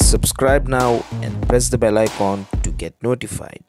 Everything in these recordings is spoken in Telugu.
Subscribe now and press the bell icon to get notified.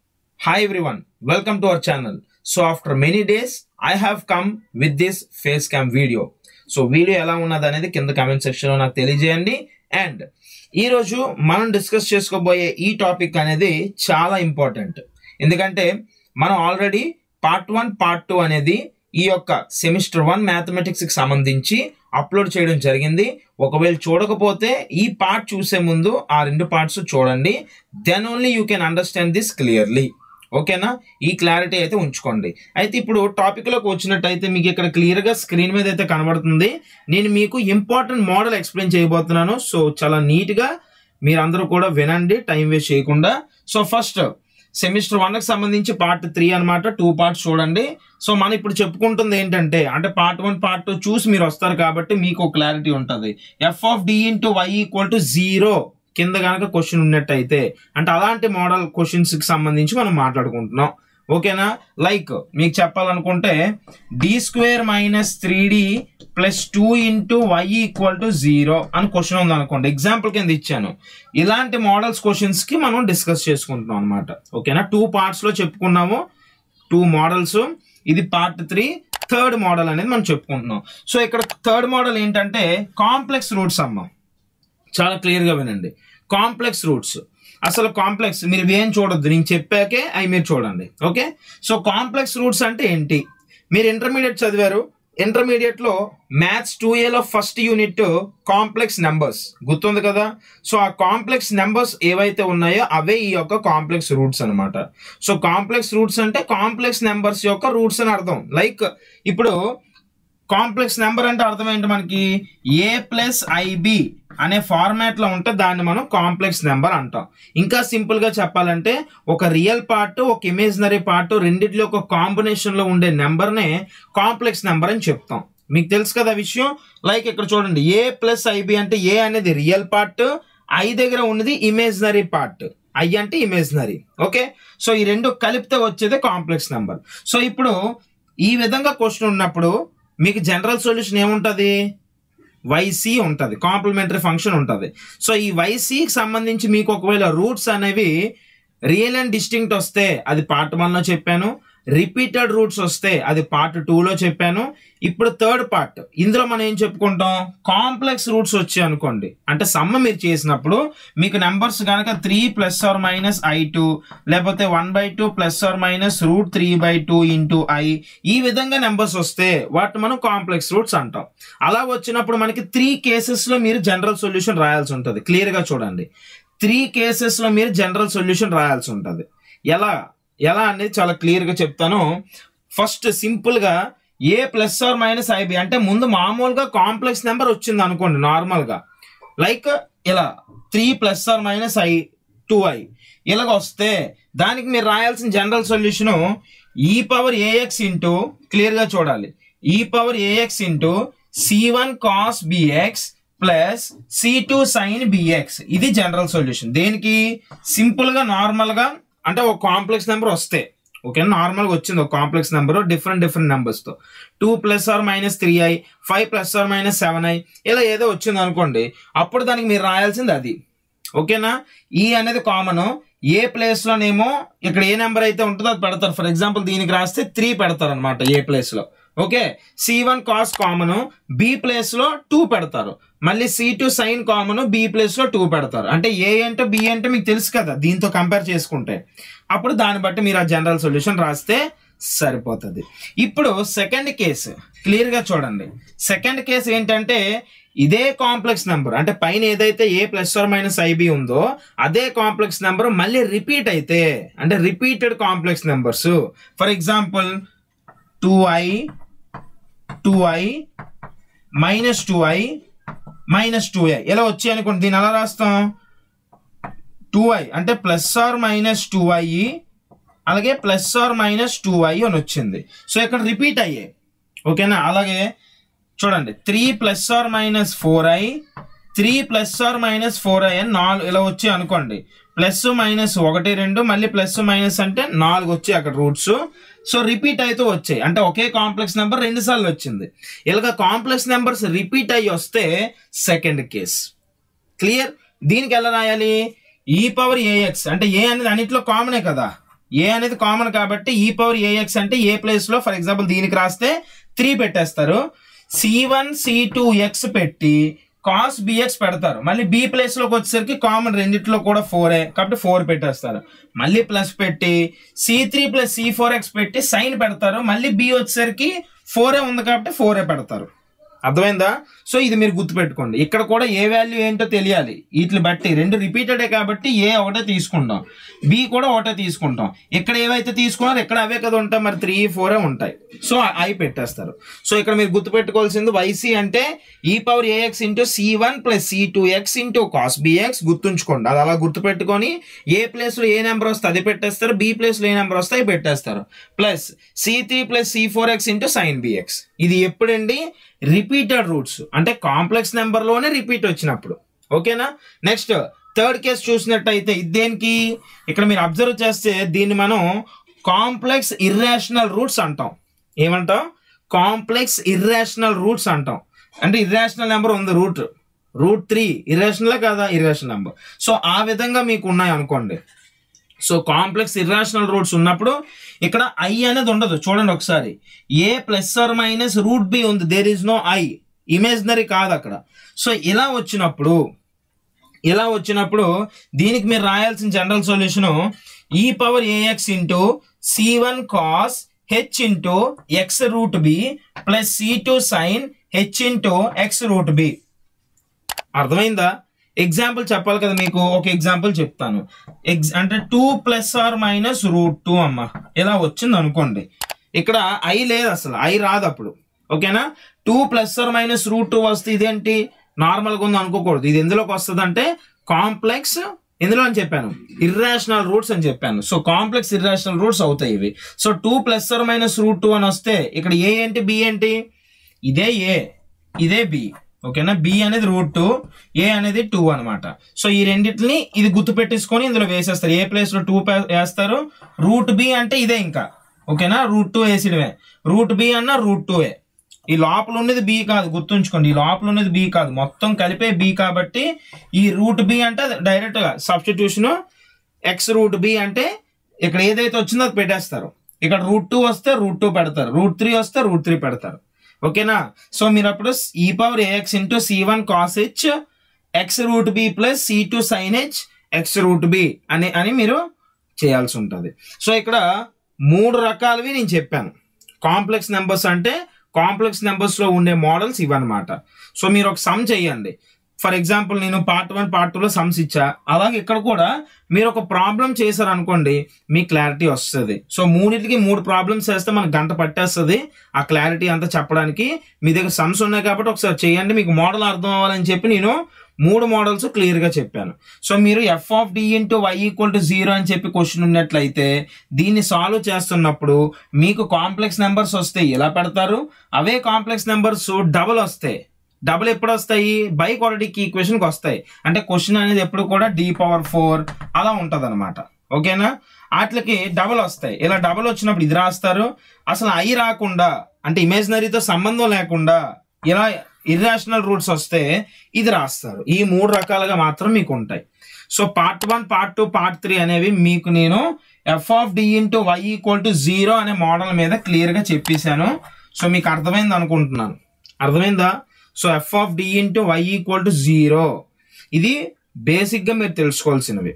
Hi everyone, welcome to our channel. So after many days, I have come with this face cam video. So video ఎలా ఉన్నది అనేది కింద కామెంట్ సెక్షన్ లో నాకు తెలియజేయండి అండ్ ఈరోజు మనం డిస్కస్ చేసుకోబోయే ఈ టాపిక్ అనేది చాలా ఇంపార్టెంట్ ఎందుకంటే మనం already part one part two అనేది ఈ యొక్క సెమిస్టర్ వన్ మ్యాథమెటిక్స్ కి సంబంధించి అప్లోడ్ చేయడం జరిగింది ఒకవేళ చూడకపోతే ఈ పార్ట్ చూసే ముందు ఆ రెండు పార్ట్స్ చూడండి then only you can understand this clearly ఓకేనా ఈ క్లారిటీ అయితే ఉంచుకోండి అయితే ఇప్పుడు టాపిక్ లోకి వచ్చినట్టయితే మీకు ఇక్కడ క్లియర్ గా స్క్రీన్ మీద అయితే కనబడుతుంది నేను మీకు ఇంపార్టెంట్ మోడల్ ఎక్స్ప్లెయిన్ చేయబోతున్నాను సో చాలా నీట్ గా మీరందరూ కూడా వినండి టైం వేస్ట్ చేయకుండా సో ఫస్ట్ సెమిస్టర్ వన్ కి సంబంధించి పార్ట్ త్రీ అన్నమాట టూ పార్ట్స్ చూడండి సో మనం ఇప్పుడు చెప్పుకుంటుంది ఏంటంటే అంటే పార్ట్ వన్ పార్ట్ టూ చూసి మీరు వస్తారు కాబట్టి మీకు క్లారిటీ ఉంటుంది F of D into Y equal to zero కింద కనుక క్వశ్చన్ ఉన్నట్టయితే అంటే అలాంటి మోడల్ క్వశ్చన్స్ కి సంబంధించి మనం మాట్లాడుకుంటున్నాం ఓకేనా లైక్ మీకు చెప్పాలనుకుంటే D square minus three D plus two into Y equal to zero అని క్వశ్చన్ ఉంది అనుకోండి ఎగ్జాంపుల్ కింద ఇచ్చాను ఇలాంటి మోడల్స్ క్వశ్చన్స్ కి మనం డిస్కస్ చేసుకుంటున్నాం అనమాట ఓకేనా టూ పార్ట్స్ లో చెప్పుకున్నాము టూ మోడల్స్ ఇది పార్ట్ త్రీ థర్డ్ మోడల్ అనేది మనం చెప్పుకుంటున్నాం సో ఇక్కడ థర్డ్ మోడల్ ఏంటంటే కాంప్లెక్స్ రూట్స్ అమ్మ చాలా క్లియర్గా వినండి కాంప్లెక్స్ రూట్స్ అసలు కాంప్లెక్స్ మీరు ఏం చూడొద్దు నేను చెప్పాకే అవి మీరు చూడండి ఓకే సో కాంప్లెక్స్ రూట్స్ అంటే ఏంటి మీరు ఇంటర్మీడియట్ చదివారు ఇంటర్మీడియట్ లో మ్యాథ్స్ టూ ఏలో ఫస్ట్ యూనిట్ కాంప్లెక్స్ నెంబర్స్ గుర్తుంది కదా సో ఆ కాంప్లెక్స్ నెంబర్స్ ఏవైతే ఉన్నాయో అవే ఈ యొక్క కాంప్లెక్స్ రూట్స్ అన్నమాట సో కాంప్లెక్స్ రూట్స్ అంటే కాంప్లెక్స్ నెంబర్స్ యొక్క రూట్స్ అని అర్థం లైక్ ఇప్పుడు కాంప్లెక్స్ నెంబర్ అంటే అర్థం ఏంటి మనకి ఏ ప్లస్ ఐబి అనే ఫార్మాట్ లో ఉంటే దాన్ని మనం కాంప్లెక్స్ నెంబర్ అంటాం ఇంకా సింపుల్ గా చెప్పాలంటే ఒక రియల్ పార్ట్ ఒక ఇమేజినరీ పార్ట్ రెండిట్లో ఒక కాంబినేషన్ లో ఉండే నెంబర్ నే కాంప్లెక్స్ నెంబర్ అని చెప్తాం మీకు తెలుసు కదా విషయం లైక్ ఇక్కడ చూడండి ఏ ప్లస్ ఐబి అంటే ఏ అనేది రియల్ పార్ట్ ఐ దగ్గర ఉన్నది ఇమేజినరీ పార్ట్ ఐ అంటే ఇమేజినరీ ఓకే సో ఈ రెండు కలిపితే వచ్చేది కాంప్లెక్స్ నెంబర్ సో ఇప్పుడు ఈ విధంగా క్వశ్చన్ ఉన్నప్పుడు మీకు జనరల్ సొల్యూషన్ ఏముంటుంది వైసీ ఉంటుంది కాంప్లిమెంటరీ ఫంక్షన్ ఉంటుంది సో ఈ వైసీకి సంబంధించి మీకు ఒకవేళ రూట్స్ అనేవి రియల్ అండ్ డిస్టింక్ట్ వస్తే అది పార్ట్ వన్లో చెప్పాను రిపీటెడ్ రూట్స్ వస్తే అది పార్ట్ టూలో చెప్పాను ఇప్పుడు థర్డ్ పార్ట్ ఇందులో మనం ఏం చెప్పుకుంటాం కాంప్లెక్స్ రూట్స్ వచ్చాయి అనుకోండి అంటే సమ్మ మీరు చేసినప్పుడు మీకు నెంబర్స్ కనుక three plus or minus I two లేకపోతే one by two plus or minus root three by two into I ఈ విధంగా నెంబర్స్ వస్తే వాటిని మనం కాంప్లెక్స్ రూట్స్ అంటాం అలా వచ్చినప్పుడు మనకి త్రీ కేసెస్లో మీరు జనరల్ సొల్యూషన్ రాయాల్సి ఉంటుంది క్లియర్గా చూడండి త్రీ కేసెస్లో మీరు జనరల్ సొల్యూషన్ రాయాల్సి ఉంటుంది ఎలా ఎలా అనేది చాలా క్లియర్గా చెప్తాను ఫస్ట్ సింపుల్గా A plus or minus I B అంటే ముందు మామూలుగా కాంప్లెక్స్ నెంబర్ వచ్చింది అనుకోండి నార్మల్గా లైక్ ఇలా three plus or minus I two I ఇలాగ వస్తే దానికి మీరు రాయాల్సిన general solution e power A X into క్లియర్గా చూడాలి e power A X into C one cos B X plus C two sine B X ఇది జనరల్ సొల్యూషన్ దేనికి సింపుల్గా నార్మల్గా అంటే ఒక కాంప్లెక్స్ నెంబర్ వస్తే ఓకే నార్మల్గా వచ్చింది ఒక కాంప్లెక్స్ నెంబర్ డిఫరెంట్ డిఫరెంట్ నెంబర్స్తో two plus or minus three I five plus or minus seven I ఇలా ఏదో వచ్చింది అనుకోండి అప్పుడు దానికి మీరు రాయాల్సింది అది ఓకేనా ఈ అనేది కామన్ ఏ ప్లేస్లోనేమో ఇక్కడ ఏ నెంబర్ అయితే ఉంటుందో అది పెడతారు ఫర్ ఎగ్జాంపుల్ దీనికి రాస్తే త్రీ పెడతారు అనమాట ఏ ప్లేస్లో okay C one cos common B place లో టూ పెడతారు మళ్ళీ C two sine common B place లో టూ పెడతారు అంటే ఏ అంటే బి అంటే మీకు తెలుసు కదా దీంతో కంపేర్ చేసుకుంటే అప్పుడు దాన్ని బట్టి మీరు ఆ జనరల్ సొల్యూషన్ రాస్తే సరిపోతుంది ఇప్పుడు సెకండ్ కేసు క్లియర్ గా చూడండి సెకండ్ కేసు ఏంటంటే ఇదే కాంప్లెక్స్ నెంబర్ అంటే పైన ఏదైతే A plus or minus I B ఉందో అదే కాంప్లెక్స్ నెంబర్ మళ్ళీ రిపీట్ అయితే అంటే repeated complex numbers for example two I two I minus two I minus two I ఇలా వచ్చాయి అనుకోండి దీన్ని ఎలా రాస్తాం టూ ఐ అంటే plus or minus two I అలాగే plus or minus two I అని వచ్చింది సో ఇక్కడ రిపీట్ అయ్యాయి ఓకేనా అలాగే చూడండి three plus or minus four I three plus or minus four I అని నాలుగు ఇలా వచ్చాయి అనుకోండి ప్లస్ మైనస్ ఒకటి రెండు మళ్ళీ ప్లస్ మైనస్ అంటే నాలుగు వచ్చాయి అక్కడ రూట్స్ సో రిపీట్ అయితే వచ్చాయి అంటే ఒకే కాంప్లెక్స్ నెంబర్ రెండు సార్లు వచ్చింది ఇలాగ కాంప్లెక్స్ నెంబర్స్ రిపీట్ అయ్యి వస్తే సెకండ్ కేస్ క్లియర్ దీనికి ఎలా రాయాలి ఈ పవర్ ఏఎక్స్ అంటే ఏ అనేది అన్నిట్లో కామనే కదా ఏ అనేది కామన్ కాబట్టి ఈ పవర్ ఏఎక్స్ అంటే ఏ ప్లేస్ లో ఫర్ ఎగ్జాంపుల్ దీనికి రాస్తే త్రీ పెట్టేస్తారు C one C two X పెట్టి కాస్ బిఎక్స్ పెడతారు మళ్ళీ బి ప్లేస్ లోకి వచ్చేసరికి కామన్ రెండిట్లో కూడా ఫోరే కాబట్టి ఫోర్ పెట్టేస్తారు మళ్ళీ ప్లస్ పెట్టి C three plus C four X పెట్టి సైన్ పెడతారు మళ్ళీ బి వచ్చేసరికి ఫోరే ఉంది కాబట్టి ఫోరే పెడతారు అర్థమైందా సో ఇది మీరు గుర్తుపెట్టుకోండి ఇక్కడ కూడా ఏ వాల్యూ ఏంటో తెలియాలి వీటిని బట్టి రెండు రిపీటెడే కాబట్టి ఏ ఒకటే తీసుకుంటాం బి కూడా ఒకటే తీసుకుంటాం ఇక్కడ ఏవైతే తీసుకున్నారో ఇక్కడ అవే కదా ఉంటాయి మరి త్రీ ఫోరే ఉంటాయి సో అవి పెట్టేస్తారు సో ఇక్కడ మీరు గుర్తుపెట్టుకోవాల్సింది వైసీ అంటే e power A X into C one plus C two X into cos B X గుర్తుంచుకోండి అది అలా గుర్తుపెట్టుకొని ఏ ప్లేస్ లో ఏ నెంబర్ వస్తే అది పెట్టేస్తారు బి ప్లేస్ లో ఏ నెంబర్ వస్తే అవి పెట్టేస్తారు plus C three plus C four X into sine B X ఇది ఎప్పుడండి రిపీటెడ్ రూట్స్ అంటే కాంప్లెక్స్ నెంబర్ లోనే రిపీట్ వచ్చినప్పుడు ఓకేనా నెక్స్ట్ థర్డ్ కేసు చూసినట్టయితే ఇది దేనికి ఇక్కడ మీరు అబ్జర్వ్ చేస్తే దీన్ని మనం కాంప్లెక్స్ ఇర్రేషనల్ రూట్స్ అంటాం ఏమంటాం కాంప్లెక్స్ ఇర్రేషనల్ రూట్స్ అంటాం అంటే ఇర్రేషనల్ నెంబర్ ఉంది రూట్ రూట్ త్రీ ఇర్రేషనల్ కాదా ఇర్రేషనల్ నెంబర్ సో ఆ విధంగా మీకు ఉన్నాయి అనుకోండి సో కాంప్లెక్స్ ఇర్రాషనల్ రూట్స్ ఉన్నప్పుడు ఇక్కడ ఐ అనేది ఉండదు చూడండి ఒకసారి A plus or minus root B ఉంది there is no I imaginary కాదు అక్కడ సో ఇలా వచ్చినప్పుడు ఇలా వచ్చినప్పుడు దీనికి మీరు రాయాల్సిన general solution e power A X into C one cos H into X root B plus C two sine H into X root B అర్థమైందా ఎగ్జాంపుల్ చెప్పాలి కదా మీకు ఒక ఎగ్జాంపుల్ చెప్తాను ఎగ్జ్ అంటే two plus or minus root two అమ్మ ఇలా వచ్చింది అనుకోండి ఇక్కడ ఐ లేదు అసలు ఐ రాదు అప్పుడు ఓకేనా two plus or minus root two వస్తే ఇదేంటి నార్మల్గా ఉంది అనుకోకూడదు ఇది ఎందులోకి వస్తుంది అంటే కాంప్లెక్స్ ఎందులో అని చెప్పాను ఇర్రాషనల్ రూట్స్ అని చెప్పాను సో కాంప్లెక్స్ ఇర్రాషనల్ రూట్స్ అవుతాయి ఇవి so two plus or minus root two అని వస్తే ఇక్కడ ఏ ఏంటి బి ఏంటి ఇదే ఏ ఇదే బి ఓకేనా బి అనేది రూట్ టూ ఏ అనేది టూ అనమాట సో ఈ రెండింటిని ఇది గుర్తు పెట్టేసుకొని ఇందులో వేసేస్తారు ఏ ప్లేస్ లో టూ వేస్తారు రూట్ బి అంటే ఇదే ఇంకా ఓకేనా రూట్ టూ వేసిడమే రూట్ బి అన్న రూట్ టూ ఏ ఈ లోపల ఉన్నది బి కాదు గుర్తుంచుకోండి ఈ లోపల ఉన్నది బి కాదు మొత్తం కలిపే బి కాబట్టి ఈ రూట్ బి అంటే డైరెక్ట్ గా సబ్స్టిట్యూషన్ ఎక్స్ రూట్ బి అంటే ఇక్కడ ఏదైతే వచ్చిందో అది పెట్టేస్తారు ఇక్కడ రూట్ టూ వస్తే రూట్ టూ పెడతారు రూట్ త్రీ వస్తే రూట్ త్రీ పెడతారు ఓకేనా సో మీరు అప్పుడు e power A X into C one cos H X root B plus C two sine H X root B అని అని మీరు చేయాల్సి ఉంటుంది సో ఇక్కడ మూడు రకాలవి నేను చెప్పాను కాంప్లెక్స్ నెంబర్స్ అంటే కాంప్లెక్స్ నెంబర్స్ లో ఉండే మోడల్స్ ఇవన్నమాట సో మీరు ఒక సమ్ చేయండి ఫర్ ఎగ్జాంపుల్ నేను పార్ట్ వన్ పార్ట్ టూలో సమ్స్ ఇచ్చా అలాగే ఇక్కడ కూడా మీరు ఒక ప్రాబ్లం చేశారు అనుకోండి మీ క్లారిటీ వస్తుంది సో మూడింటికి మూడు ప్రాబ్లమ్స్ చేస్తే మనకు గంట పట్టేస్తుంది ఆ క్లారిటీ అంతా చెప్పడానికి మీ దగ్గర సమ్స్ ఉన్నాయి కాబట్టి ఒకసారి చేయండి మీకు మోడల్ అర్థం అవ్వాలని చెప్పి నేను మూడు మోడల్స్ క్లియర్ గా చెప్పాను సో మీరు F of D into Y equal to zero అని చెప్పి క్వశ్చన్ ఉన్నట్లయితే దీన్ని సాల్వ్ చేస్తున్నప్పుడు మీకు కాంప్లెక్స్ నెంబర్స్ వస్తే ఎలా పెడతారు అవే కాంప్లెక్స్ నెంబర్స్ డబుల్ వస్తాయి డబుల్ ఎప్పుడు వస్తాయి బై క్వాలిటీకి ఈక్వేషన్కి వస్తాయి అంటే క్వశ్చన్ అనేది ఎప్పుడు కూడా డి పవర్ ఫోర్ అలా ఉంటది అనమాట ఓకేనా వాటికి డబుల్ వస్తాయి ఇలా డబుల్ వచ్చినప్పుడు ఇది రాస్తారు అసలు ఐ రాకుండా అంటే ఇమేజినరీతో సంబంధం లేకుండా ఇలా ఇర్రాషనల్ రూట్స్ వస్తే ఇది రాస్తారు ఈ మూడు రకాలుగా మాత్రం మీకు ఉంటాయి so part one part two part three అనేవి మీకు నేను F of D into Y equal to zero అనే మోడల్ మీద క్లియర్గా చెప్పేశాను సో మీకు అర్థమైంది అనుకుంటున్నాను అర్థమైందా so F of D into Y equal to zero ఇది బేసిక్గా మీరు తెలుసుకోవాల్సినవి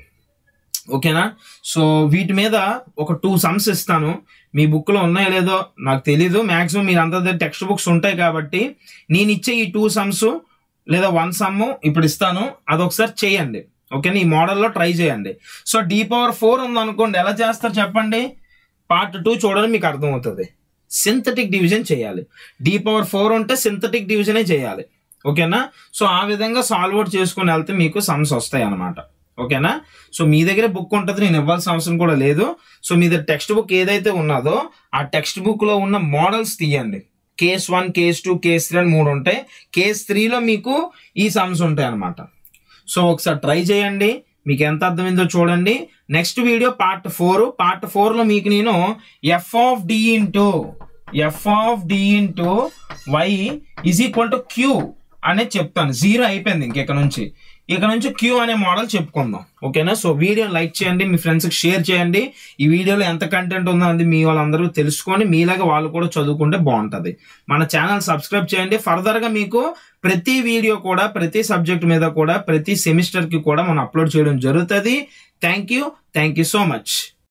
ఓకేనా సో వీటి మీద ఒక టూ సమ్స్ ఇస్తాను మీ బుక్లో ఉన్నాయో లేదో నాకు తెలీదు మ్యాక్సిమం మీరు అంత టెక్స్ట్ బుక్స్ ఉంటాయి కాబట్టి నేను ఇచ్చే ఈ టూ సమ్స్ లేదా వన్ సమ్ ఇప్పుడు ఇస్తాను అది ఒకసారి చేయండి ఓకేనా ఈ మోడల్లో ట్రై చేయండి సో డి పవర్ ఫోర్ ఉందనుకోండి ఎలా చేస్తారు చెప్పండి పార్ట్ టూ చూడండి మీకు అర్థమవుతుంది సింథటిక్ డివిజన్ చేయాలి డి పవర్ ఫోర్ ఉంటే సింథటిక్ డివిజనే చేయాలి ఓకేనా సో ఆ విధంగా సాల్వ్ అవుట్ చేసుకుని వెళ్తే మీకు సమ్స్ వస్తాయి అన్నమాట ఓకేనా సో మీ దగ్గర బుక్ ఉంటుంది నేను ఇవ్వాల్సిన అవసరం కూడా లేదు సో మీ దగ్గర టెక్స్ట్ బుక్ ఏదైతే ఉన్నదో ఆ టెక్స్ట్ బుక్ లో ఉన్న మోడల్స్ తీయండి case one case two case three అని మూడు ఉంటాయి కేస్ త్రీలో మీకు ఈ సమ్స్ ఉంటాయి అన్నమాట సో ఒకసారి ట్రై చేయండి మీకు ఎంత అర్థమైందో చూడండి next video part four part four లో మీకు నేను F of D into F of D into Y is equal to Q అనేది చెప్తాను జీరో అయిపోయింది ఇంక ఇక్కడ నుంచి ఇక నుంచి క్యూ అనే మోడల్ చెప్పుకుందాం ఓకేనా సో వీడియో లైక్ చేయండి మీ ఫ్రెండ్స్కి షేర్ చేయండి ఈ వీడియోలో ఎంత కంటెంట్ ఉందో అది మీ వాళ్ళందరూ తెలుసుకొని మీలాగా వాళ్ళు కూడా చదువుకుంటే బాగుంటుంది మన ఛానల్ సబ్స్క్రైబ్ చేయండి ఫర్దర్గా మీకు ప్రతి వీడియో కూడా ప్రతి సబ్జెక్ట్ మీద కూడా ప్రతి సెమిస్టర్కి కూడా మనం అప్లోడ్ చేయడం జరుగుతుంది thank you thank you so much